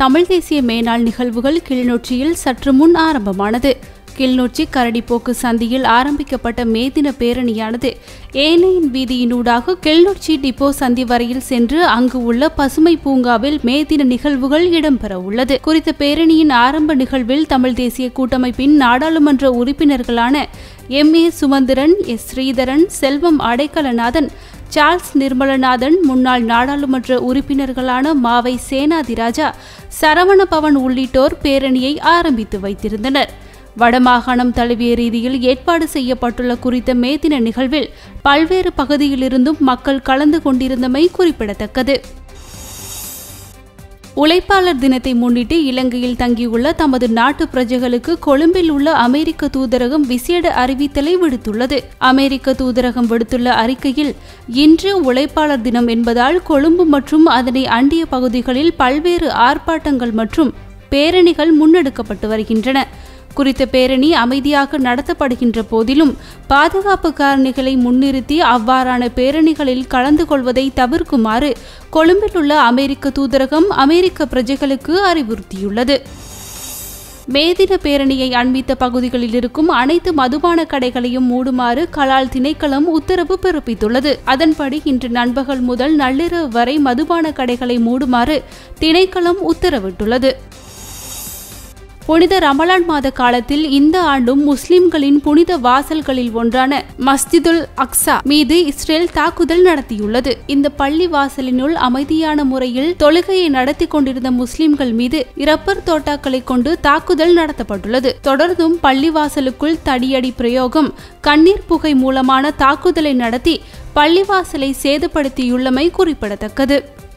தமிழ் தேசிய மேனாள் நிகழ்வுகள் கிளிநொச்சியில் சற்று முன் ஆரம்பமானது கிளிநொச்சி கரடிப்போக்கு சந்தியில் ஆரம்பிக்கப்பட்ட மேதின பேரணியானது ஏனையின் வீதியினூடாக கிளிநொச்சி டிப்போ சந்தி வரையில் சென்று அங்கு உள்ள பசுமை பூங்காவில் மேதின நிகழ்வுகள் இடம்பெற உள்ளது குறித்த பேரணியின் ஆரம்ப நிகழ்வில் தமிழ் தேசிய கூட்டமைப்பின் நாடாளுமன்ற உறுப்பினர்களான M A Sumanthiran S Sritharan Selvam Adaikalanathan Charles Nirmalanathan முன்னாள் நாடாளுமன்ற உறுப்பினர்களான மாவை சேனாதிராஜா சரவண பவன் உள்ளிட்டோர் பேரணியை ஆரம்பித்து வைத்திருந்தனர் வடமாகாணம் தழுவிய ரீதியில் ஏற்பாடு செய்யப்பட்டுள்ள குறித்த மேதின நிகழ்வில் பல்வேறு பகுதியிலிருந்தும் மக்கள் கலந்து கொண்டிருந்தமை குறிப்பிடத்தக்கது உழைப்பாளர் தினத்தை முன்னிட்டு இலங்கையில் தங்கியுள்ள தமது நாட்டு பிரஜைகளுக்கு கொழும்பில் உள்ள அமெரிக்க தூதரகம் விசேட அறிவித்தலை விடுத்துள்ளது அமெரிக்க தூதரகம் விடுத்துள்ள அறிக்கையில் இன்று உழைப்பாளர் தினம் என்பதால் கொழும்பு மற்றும் அதனை அண்டிய பகுதிகளில் பல்வேறு ஆர்ப்பாட்டங்கள் மற்றும் பேரணிகள் முன்னெடுக்கப்பட்டு வருகின்றன குறித்த பேரணி அமைதியாக நடத்தப்படுகின்ற போதிலும் பாதுகாப்பு காரணிகளை முன்னிறுத்தி அவ்வாறான பேரணிகளில் கலந்து கொள்வதை தவிர்க்குமாறு கொழும்பில் உள்ள அமெரிக்க தூதரகம் அமெரிக்க பிரஜைகளுக்கு அறிவுறுத்தியுள்ளது மேதின பேரணியை அண்மித்த பகுதிகளில் இருக்கும் அனைத்து மதுபான கடைகளையும் மூடுமாறு கலால் திணைக்களம் உத்தரவு பிறப்பித்துள்ளது அதன்படி இன்று நண்பகல் முதல் நள்ளிரவு வரை மதுபான கடைகளை மூடுமாறு திணைக்களம் உத்தரவிட்டுள்ளது புனித ரமலான் மாத காலத்தில் இந்த ஆண்டும் முஸ்லிம்களின் புனித வாசல்களில் ஒன்றான மஸ்ஜிதுல் அக்ஸா மீது இஸ்ரேல் தாக்குதல் நடத்தியுள்ளது இந்த பள்ளி வாசலினுள் அமைதியான முறையில் தொழுகையை நடத்தி கொண்டிருந்த முஸ்லிம்கள் மீது இரப்பர் தோட்டாக்களை கொண்டு தாக்குதல் நடத்தப்பட்டுள்ளது தொடர்ந்தும் பள்ளிவாசலுக்குள் தடியடி பிரயோகம் கண்ணீர் புகை மூலமான தாக்குதலை நடத்தி பள்ளிவாசலை சேதப்படுத்தியுள்ளமை குறிப்பிடத்தக்கது